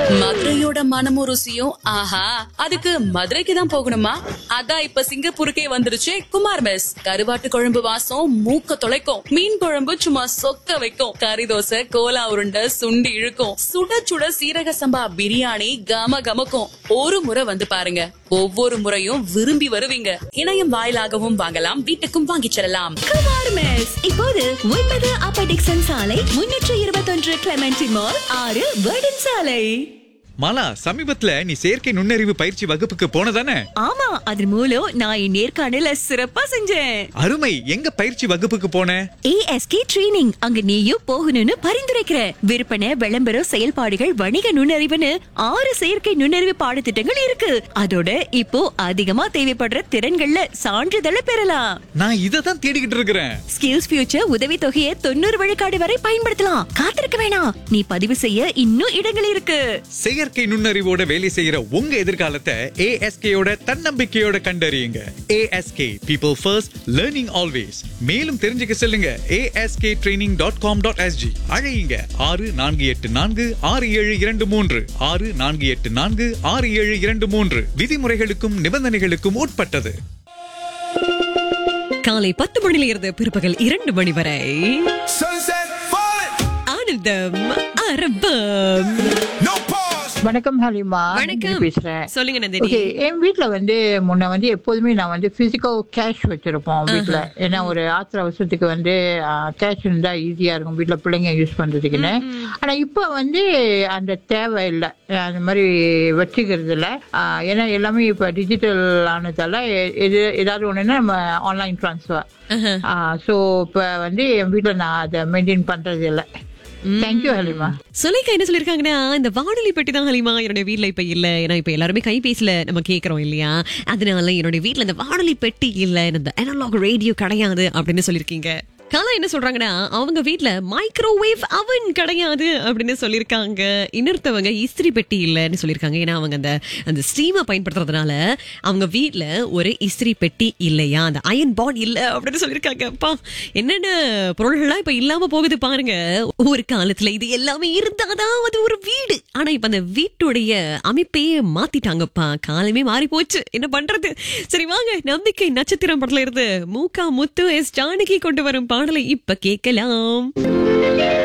மதுரையோட மனமும் ருசியும் ஆஹா அதுக்கு மதுரைக்கு தான் போகணுமா அதான் இப்ப சிங்கப்பூருக்கே வந்துருச்சு குமார் மெஸ் கருவாட்டு குழம்பு வாசம் மூக்க தொலைக்கும் மீன் குழம்பு சும்மா சொக்க வைக்கும் கறி தோசை கோலா உருண்டை சுண்டி இழுக்கும் சுட சுட சீரக சம்பா பிரியாணி கம கமக்கும் ஒரு முறை வந்து பாருங்க ஒவ்வொரு முறையும் விரும்பி வருவீங்க இணையம் வாயிலாகவும் வாங்கலாம் வீட்டுக்கும் வாங்கிச் செல்லலாம் குமார் மெஸ் இப்போது ஒன்பது அப்ப டிக்சன் சாலை முன்னூற்று இருபத்தொன்று கிளமென்சி மால் ஆறு வேர்டன் சாலை மாலா சமீபத்துல நீ செயற்கை நுண்ணறிவு பயிற்சி வகுப்புக்கு போனதானே ஆமா அது மூலம் நான் என் நேர்காணல சிறப்பா செஞ்சேன் அருமை எங்க பயிற்சி வகுப்புக்கு போன ஏஎஸ்கே ட்ரெய்னிங் அங்க நீயும் போகணும்னு பரிந்துரைக்கிற விற்பனை விளம்பரம் செயல்பாடுகள் வணிக நுண்ணறிவுன்னு ஆறு செயற்கை நுண்ணறிவு பாடத்திட்டங்கள் இருக்கு அதோட இப்போ அதிகமா தேவைப்படுற திறன்கள்ல சான்றிதழை பெறலாம் நான் இதை தான் தேடிக்கிட்டு இருக்கிறேன் ஸ்கில்ஸ் ஃபியூச்சர் உதவி தொகையை தொண்ணூறு விழுக்காடு வரை பயன்படுத்தலாம் காத்திருக்க வேணாம் நீ பதிவு செய்ய இன்னும் இடங்கள் இருக்கு செயற்கை நுண்ணறிவோட வேலை செய்யற உங்க எதிர்காலத்தை ஏஎஸ்கேயோட தன்னம்பிக்கையோட கண்டறியுங்க ASK people first learning always மேலும் தெரிஞ்சுக்க செல்லுங்க ASK training dot com dot SG அழையுங்க ஆறு நான்கு எட்டு நான்கு ஆறு ஏழு இரண்டு மூன்று ஆறு நான்கு எட்டு நான்கு ஆறு ஏழு இரண்டு மூன்று விதிமுறைகளுக்கும் நிபந்தனைகளுக்கும் உட்பட்டது காலை பத்து மணியில இருந்து பிற்பகல் இரண்டு மணி வரை Sunset falling, ஆனந்தம் அரபம் no pause. வணக்கம் ஹலிமா வணக்கம். நந்தினி பேசுறேன் சொல்லுங்க நந்தினி ஓகே என் வீட்ல வந்து முன்ன வந்து எப்போதுமே நான் வந்து பிசிக்கல் கேஷ் வச்சிருப்போம் வீட்ல ஏன்னா ஒரு ஆத்திர அவசரத்துக்கு வந்து கேஷ் இருந்தா ஈஸியா இருக்கும் வீட்ல பிள்ளைங்க யூஸ் பண்றதுக்குன்னு ஆனா இப்போ வந்து அந்த தேவை இல்லை அந்த மாதிரி வச்சுக்கிறது இல்லை ஆஹ் ஏன்னா எல்லாமே இப்போ டிஜிட்டல் ஆனதால எ- எது ஏதாவது ஒண்ணுன்னா நம்ம ஆன்லைன் ட்ரான்ஸ்ஃபர் ஸோ இப்போ வந்து என் வீட்ல நான் அதை மெயின்டைன் பண்றது இல்லை தேங்க்யூ ஹலிமா சுலைக்கா என்ன சொல்லிருக்காங்கன்னா இந்த வானொலி பெட்டி தான் ஹலிமா என்னுடைய வீட்ல இப்ப இல்ல ஏன்னா இப்ப எல்லாருமே கைபேசியில நம்ம கேக்குறோம் இல்லையா அதனால என்னுடைய வீட்ல இந்த வானொலி பெட்டி இல்ல இந்த அனலாக் ரேடியோ கிடையாது அப்படின்னு சொல்லிருக்கீங்க காலா என்ன சொல்றாங்கன்னா அவங்க வீட்ல மைக்ரோவேவ் அவன் கிடையாது அப்படின்னு சொல்லிருக்காங்க இன்னொருத்தவங்க இஸ்திரி பெட்டி இல்லைன்னு சொல்லிருக்காங்க ஏன்னா அவங்க அந்த அந்த ஸ்டீமை பயன்படுத்துறதுனால அவங்க வீட்ல ஒரு இஸ்திரி பெட்டி இல்லையா அந்த அயன் பாட் இல்ல அப்படின்னு சொல்லிருக்காங்க அப்பா என்னென்ன பொருள்கள்லாம் இப்ப இல்லாம போகுது பாருங்க ஒரு காலத்துல இது எல்லாமே இருந்தாதான் அது ஒரு வீடு ஆனா இப்ப அந்த வீட்டுடைய அமைப்பையே மாத்திட்டாங்கப்பா காலமே மாறி போச்சு என்ன பண்றது சரி வாங்க நம்பிக்கை நட்சத்திரம் படத்துல இருந்து மூகா முத்து எஸ் ஜானகி கொண்டு வரும் பாடலை இப்ப கேட்கலாம்